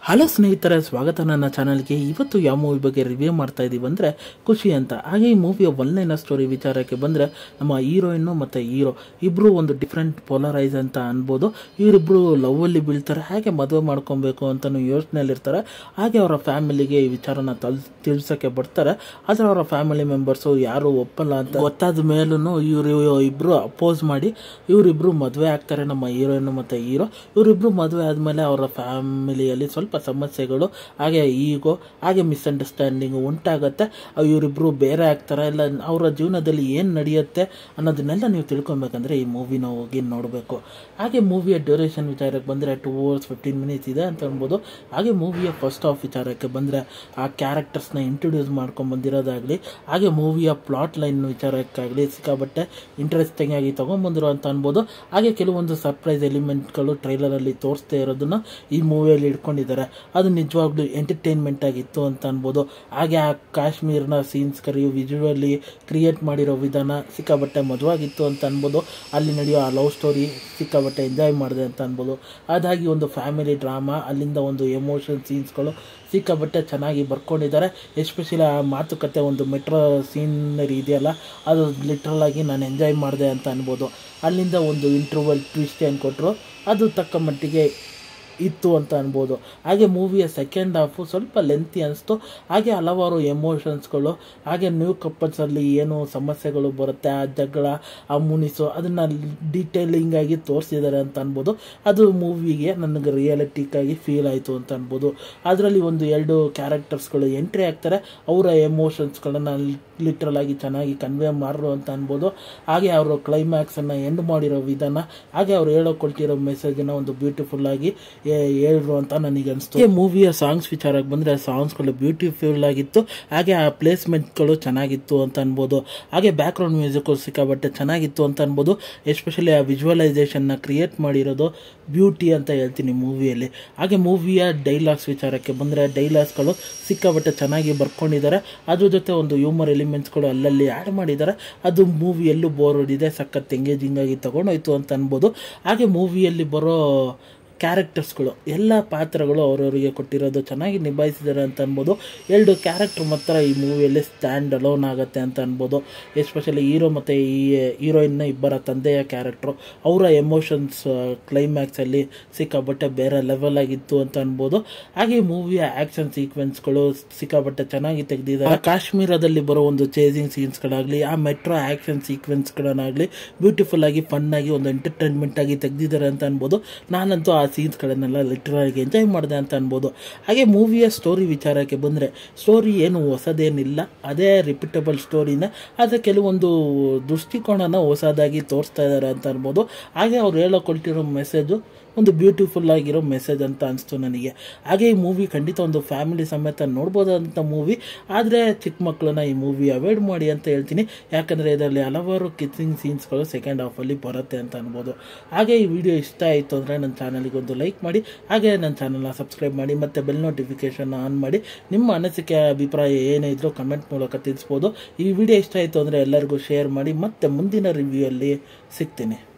hello ಸ್ನೇಹಿತರೆ ಸ್ವಾಗತ ನನ್ನ ಚಾನಲ್ಗೆ ಇವತ್ತು ಯಾವ ಮೂವಿ ಬಗ್ಗೆ ರಿವ್ಯೂ ಮಾಡ್ತಾ ಇದ್ದೀವಿ ಅಂದರೆ ಖುಷಿ ಅಂತ ಹಾಗೆ ಈ ಮೂವಿಯ ಒನ್ಲೈನ ಸ್ಟೋರಿ ವಿಚಾರಕ್ಕೆ ಬಂದರೆ ನಮ್ಮ ಹೀರೋಯಿನ್ನು ಮತ್ತು ಹೀರೋ ಇಬ್ಬರು ಒಂದು ಡಿಫ್ರೆಂಟ್ ಪೋಲರೈಸ್ ಅಂತ ಅನ್ಬೋದು ಇವರಿಬ್ಬರು ಲವ್ವಲ್ಲಿ ಬೀಳ್ತಾರೆ ಹಾಗೆ ಮದುವೆ ಮಾಡ್ಕೊಬೇಕು ಅಂತಲೂ ಯೋಚನೆಯಲ್ಲಿರ್ತಾರೆ ಹಾಗೆ ಅವರ ಫ್ಯಾಮಿಲಿಗೆ ಈ ವಿಚಾರನ ತಲ್ ತಿಳಿಸೋಕ್ಕೆ ಬರ್ತಾರೆ ಆದರೆ ಅವರ ಫ್ಯಾಮಿಲಿ ಮೆಂಬರ್ಸು ಯಾರು ಒಪ್ಪಲ್ಲ ಅಂತ ಗೊತ್ತಾದ ಮೇಲೂ ಇವರು ಇಬ್ಬರು ಅಪೋಸ್ ಮಾಡಿ ಇವರಿಬ್ಬರು ಮದುವೆ ಆಗ್ತಾರೆ ನಮ್ಮ ಹೀರೋಯಿನ್ ಮತ್ತು ಹೀರೋ ಇವರಿಬ್ಬರು ಮದುವೆ ಆದಮೇಲೆ ಅವರ ಫ್ಯಾಮಿಲಿಯಲ್ಲಿ ಸ್ವಲ್ಪ ಸಮಸ್ಯೆಗಳು ಹಾಗೆ ಈಗೋ ಹಾಗೆ ಮಿಸ್ಅಂಡರ್ಸ್ಟ್ಯಾಂಡಿಂಗು ಉಂಟಾಗತ್ತೆ ಇವರಿಬ್ಬರು ಬೇರೆ ಆಗ್ತಾರೆ ಇಲ್ಲ ಅವರ ಜೀವನದಲ್ಲಿ ಏನು ನಡೆಯುತ್ತೆ ಅನ್ನೋದನ್ನೆಲ್ಲ ನೀವು ತಿಳ್ಕೊಬೇಕಂದ್ರೆ ಈ ಮೂವಿನ ಹೋಗಿ ನೋಡಬೇಕು ಹಾಗೆ ಮೂವಿಯ ಡ್ಯೂರೇಷನ್ ವಿಚಾರಕ್ಕೆ ಬಂದರೆ ಟೂ ಅವರ್ಸ್ ಫಿಫ್ಟೀನ್ ಮಿನಿಟ್ಸ್ ಇದೆ ಅಂತ ಅನ್ಬೋದು ಹಾಗೆ ಮೂವಿಯ ಫಸ್ಟ್ ಆಫ್ ವಿಚಾರಕ್ಕೆ ಬಂದರೆ ಆ ಕ್ಯಾರೆಕ್ಟರ್ಸ್ನ ಇಂಟ್ರೊಡ್ಯೂಸ್ ಮಾಡ್ಕೊಂಡು ಬಂದಿರೋದಾಗಲಿ ಹಾಗೆ ಮೂವಿಯ ಪ್ಲಾಟ್ ಲೈನ್ ವಿಚಾರಕ್ಕಾಗಲಿ ಸಿಕ್ಕಾಬಟ್ಟೆ ಇಂಟ್ರೆಸ್ಟಿಂಗ್ ಆಗಿ ತೊಗೊಂಬಂದಿರೋ ಅಂತ ಅನ್ಬೋದು ಹಾಗೆ ಕೆಲವೊಂದು ಸರ್ಪ್ರೈಸ್ ಎಲಿಮೆಂಟ್ಗಳು ಟ್ರೈಲರಲ್ಲಿ ತೋರಿಸ್ತಾ ಇರೋದನ್ನ ಈ ಮೂವಿಯಲ್ಲಿ ಇಟ್ಕೊಂಡಿದ್ದಾರೆ ಅದು ನಿಜವಾಗ್ಲೂ ಎಂಟರ್ಟೈನ್ಮೆಂಟ್ ಆಗಿತ್ತು ಅಂತ ಅನ್ಬೋದು ಹಾಗೆ ಆ ಕಾಶ್ಮೀರ್ನ ಸೀನ್ಸ್ ಕರಿ ವಿಜುವಲಿ ಕ್ರಿಯೇಟ್ ಮಾಡಿರೋ ವಿಧಾನ ಸಿಕ್ಕಾಬಟ್ಟೆ ಮದುವಾಗಿತ್ತು ಅಂತ ಅನ್ಬೋದು ಅಲ್ಲಿ ನಡೆಯೋ ಆ ಲವ್ ಸ್ಟೋರಿ ಸಿಕ್ಕಾಬಟ್ಟೆ ಎಂಜಾಯ್ ಮಾಡಿದೆ ಅಂತ ಅನ್ಬೋದು ಅದಾಗಿ ಒಂದು ಫ್ಯಾಮಿಲಿ ಡ್ರಾಮಾ ಅಲ್ಲಿಂದ ಒಂದು ಎಮೋಷನ್ ಸೀನ್ಸ್ಗಳು ಸಿಕ್ಕಾಬಟ್ಟೆ ಚೆನ್ನಾಗಿ ಬರ್ಕೊಂಡಿದ್ದಾರೆ ಎಸ್ಪೆಷಲಿ ಆ ಮಾತುಕತೆ ಒಂದು ಮೆಟ್ರೋ ಸೀನರಿ ಇದೆಯಲ್ಲ ಅದು ಲಿಟ್ರಲ್ ಆಗಿ ನಾನು ಎಂಜಾಯ್ ಮಾಡಿದೆ ಅಂತ ಅನ್ಬೋದು ಅಲ್ಲಿಂದ ಒಂದು ಇಂಟರ್ವಲ್ ಟ್ವಿಸ್ಟ್ ಏನು ಕೊಟ್ಟರು ಅದು ತಕ್ಕ ಮಟ್ಟಿಗೆ ಇತ್ತು ಅಂತ ಅನ್ಬೋದು ಹಾಗೆ ಮೂವಿಯ ಸೆಕೆಂಡ್ ಹಾಫು ಸ್ವಲ್ಪ ಲೆಂತಿ ಅನಿಸ್ತು ಹಾಗೆ ಹಲವಾರು ಎಮೋಷನ್ಸ್ಗಳು ಹಾಗೆ ನ್ಯೂ ಕಪ್ಪಲ್ಸಲ್ಲಿ ಏನು ಸಮಸ್ಯೆಗಳು ಬರುತ್ತೆ ಆ ಜಗಳ ಆ ಮುನಿಸು ಅದನ್ನು ಡೀಟೇಲಿಂಗ್ ಆಗಿ ತೋರಿಸಿದ್ದಾರೆ ಅಂತ ಅನ್ಬೋದು ಅದು ಮೂವಿಗೆ ನನಗೆ ರಿಯಾಲಿಟಿಕ್ ಆಗಿ ಫೀಲ್ ಆಯಿತು ಅಂತ ಅನ್ಬೋದು ಅದರಲ್ಲಿ ಒಂದು ಎರಡು ಕ್ಯಾರೆಕ್ಟರ್ಸ್ಗಳು ಎಂಟ್ರಿ ಆಗ್ತಾರೆ ಅವರ ಎಮೋಷನ್ಸ್ಗಳನ್ನು ಲಿಟ್ರಲ್ ಆಗಿ ಚೆನ್ನಾಗಿ ಕನ್ವೆ ಮಾಡ್ರು ಅಂತ ಅನ್ಬೋದು ಹಾಗೆ ಅವರು ಕ್ಲೈಮ್ಯಾಕ್ಸನ್ನು ಎಂಡ್ ಮಾಡಿರೋ ವಿಧಾನ ಹಾಗೆ ಅವ್ರು ಹೇಳೋಕೊಳ್ತಿರೋ ಮೆಸೇಜನ್ನು ಒಂದು ಬ್ಯೂಟಿಫುಲ್ ಆಗಿ ಹೇಳಿದ್ರು ಅಂತ ನನಗೆ ಅನಿಸ್ತು ಮೂವಿಯ ಸಾಂಗ್ಸ್ ವಿಚಾರಕ್ಕೆ ಬಂದರೆ ಸಾಂಗ್ಸ್ಗಳು ಬ್ಯೂಟಿಫುಲ್ ಆಗಿತ್ತು ಹಾಗೆ ಆ ಪ್ಲೇಸ್ಮೆಂಟ್ಗಳು ಚೆನ್ನಾಗಿತ್ತು ಅಂತ ಅನ್ಬೋದು ಹಾಗೆ ಬ್ಯಾಕ್ಗ್ರೌಂಡ್ ಮ್ಯೂಸಿಕ್ಕು ಸಿಕ್ಕಾಬಟ್ಟೆ ಚೆನ್ನಾಗಿತ್ತು ಅಂತ ಅನ್ಬೋದು ಎಸ್ಪೆಷಲಿ ಆ ವಿಜುವಲೈಸೇಷನ್ನ ಕ್ರಿಯೇಟ್ ಮಾಡಿರೋದು ಬ್ಯೂಟಿ ಅಂತ ಹೇಳ್ತೀನಿ ಮೂವಿಯಲ್ಲಿ ಹಾಗೆ ಮೂವಿಯ ಡೈಲಾಗ್ಸ್ ವಿಚಾರಕ್ಕೆ ಬಂದರೆ ಡೈಲಾಗ್ಸ್ಗಳು ಸಿಕ್ಕಾಬಟ್ಟೆ ಚೆನ್ನಾಗಿ ಬರ್ಕೊಂಡಿದ್ದಾರೆ ಅದ್ರ ಜೊತೆ ಒಂದು ಹ್ಯೂಮರ್ ಎಲಿಮೆಂಟ್ಸ್ಗಳು ಅಲ್ಲಲ್ಲಿ ಆ್ಯಡ್ ಮಾಡಿದ್ದಾರೆ ಅದು ಮೂವಿಯಲ್ಲೂ ಬೋರ್ ಹೊಡಿದೆ ಸಖತ್ ಎಂಗೇಜಿಂಗ್ ಆಗಿ ತಗೊಂಡೋಯ್ತು ಅಂತ ಅನ್ಬೋದು ಹಾಗೆ ಮೂವಿಯಲ್ಲಿ ಬರೋ ಕ್ಯಾರೆಕ್ಟರ್ಸ್ಗಳು ಎಲ್ಲ ಪಾತ್ರಗಳು ಅವರವರಿಗೆ ಕೊಟ್ಟಿರೋದು ಚೆನ್ನಾಗಿ ನಿಭಾಯಿಸಿದ್ದಾರೆ ಅಂತ ಅನ್ಬೋದು ಎರಡು ಕ್ಯಾರೆಕ್ಟರ್ ಮಾತ್ರ ಈ ಮೂವಿಯಲ್ಲಿ ಸ್ಟ್ಯಾಂಡ್ ಅಲೋನ್ ಆಗುತ್ತೆ ಅಂತ ಅನ್ಬೋದು ಎಸ್ಪೆಷಲಿ ಹೀರೋ ಮತ್ತು ಈ ಹೀರೋಯಿನ್ನ ಇಬ್ಬರ ತಂದೆಯ ಕ್ಯಾರೆಕ್ಟ್ರು ಅವರ ಎಮೋಷನ್ಸ್ ಕ್ಲೈಮ್ಯಾಕ್ಸಲ್ಲಿ ಸಿಕ್ಕಾಬಟ್ಟೆ ಬೇರೆ ಲೆವೆಲ್ ಆಗಿತ್ತು ಅಂತ ಅನ್ಬೋದು ಹಾಗೆ ಈ ಮೂವಿಯ ಆ್ಯಕ್ಷನ್ ಸೀಕ್ವೆನ್ಸ್ಗಳು ಸಿಕ್ಕಾಬಟ್ಟೆ ಚೆನ್ನಾಗಿ ತೆಗೆದಿದ್ದಾರೆ ಕಾಶ್ಮೀರದಲ್ಲಿ ಬರೋ ಒಂದು ಚೇಸಿಂಗ್ ಸೀನ್ಸ್ಗಳಾಗಲಿ ಆ ಮೆಟ್ರೋ ಆ್ಯಕ್ಷನ್ ಸೀಕ್ವೆನ್ಸ್ಗಳನ್ನಾಗಲಿ ಬ್ಯೂಟಿಫುಲ್ ಆಗಿ ಫನ್ ಆಗಿ ಒಂದು ಎಂಟರ್ಟೈನ್ಮೆಂಟ್ ಆಗಿ ತೆಗೆದಿದ್ದಾರೆ ಅಂತ ಅನ್ಬೋದು ನಾನಂತೂ ಆ ಸೀನ್ಸ್ಗಳನ್ನೆಲ್ಲ ಲಿಟ್ರಲಾಗಿ ಎಂಜಾಯ್ ಮಾಡಿದೆ ಅಂತ ಅನ್ಬೋದು ಹಾಗೆ ಮೂವಿಯ ಸ್ಟೋರಿ ವಿಚಾರಕ್ಕೆ ಬಂದರೆ ಸ್ಟೋರಿ ಏನು ಹೊಸದೇನಿಲ್ಲ ಅದೇ ರಿಪೀಟಬಲ್ ಸ್ಟೋರಿನ ಆದರೆ ಕೆಲವೊಂದು ದೃಷ್ಟಿಕೋನನ ಹೊಸದಾಗಿ ತೋರಿಸ್ತಾ ಇದ್ದಾರೆ ಅಂತ ಅನ್ಬೋದು ಹಾಗೆ ಅವ್ರು ಹೇಳೋಕೊಳ್ತಿರೋ ಮೆಸೇಜು ಒಂದು ಬ್ಯೂಟಿಫುಲ್ ಆಗಿರೋ ಮೆಸೇಜ್ ಅಂತ ಅನಿಸ್ತು ನನಗೆ ಹಾಗೆ ಈ ಮೂವಿ ಖಂಡಿತ ಒಂದು ಫ್ಯಾಮಿಲಿ ಸಮೇತ ನೋಡ್ಬೋದಂಥ ಮೂವಿ ಆದರೆ ಚಿಕ್ಕ ಮಕ್ಕಳನ್ನ ಈ ಮೂವಿ ಅವಾಯ್ಡ್ ಮಾಡಿ ಅಂತ ಹೇಳ್ತೀನಿ ಯಾಕಂದರೆ ಇದರಲ್ಲಿ ಹಲವಾರು ಕಿಸ್ಸಿಂಗ್ ಸೀನ್ಸ್ಗಳು ಸೆಕೆಂಡ್ ಹಾಫಲ್ಲಿ ಬರುತ್ತೆ ಅಂತ ಅನ್ಬೋದು ಹಾಗೆ ಈ ವಿಡಿಯೋ ಇಷ್ಟ ಆಯಿತು ಅಂದರೆ ನನ್ನ ಚಾನಲ್ಗೆ ಒಂದು ಲೈಕ್ ಮಾಡಿ ಹಾಗೆ ನನ್ನ ಚಾನಲ್ನ ಸಬ್ಸ್ಕ್ರೈಬ್ ಮಾಡಿ ಮತ್ತು ಬೆಲ್ ನೋಟಿಫಿಕೇಷನ್ ಆನ್ ಮಾಡಿ ನಿಮ್ಮ ಅನಿಸಿಕೆ ಅಭಿಪ್ರಾಯ ಏನೇ ಇದ್ರೂ ಕಮೆಂಟ್ ಮೂಲಕ ತಿಳಿಸ್ಬೋದು ಈ ವಿಡಿಯೋ ಇಷ್ಟ ಆಯಿತು ಅಂದರೆ ಎಲ್ಲರಿಗೂ ಶೇರ್ ಮಾಡಿ ಮತ್ತೆ ಮುಂದಿನ ರಿವ್ಯೂ ಅಲ್ಲಿ ಸಿಗ್ತೀನಿ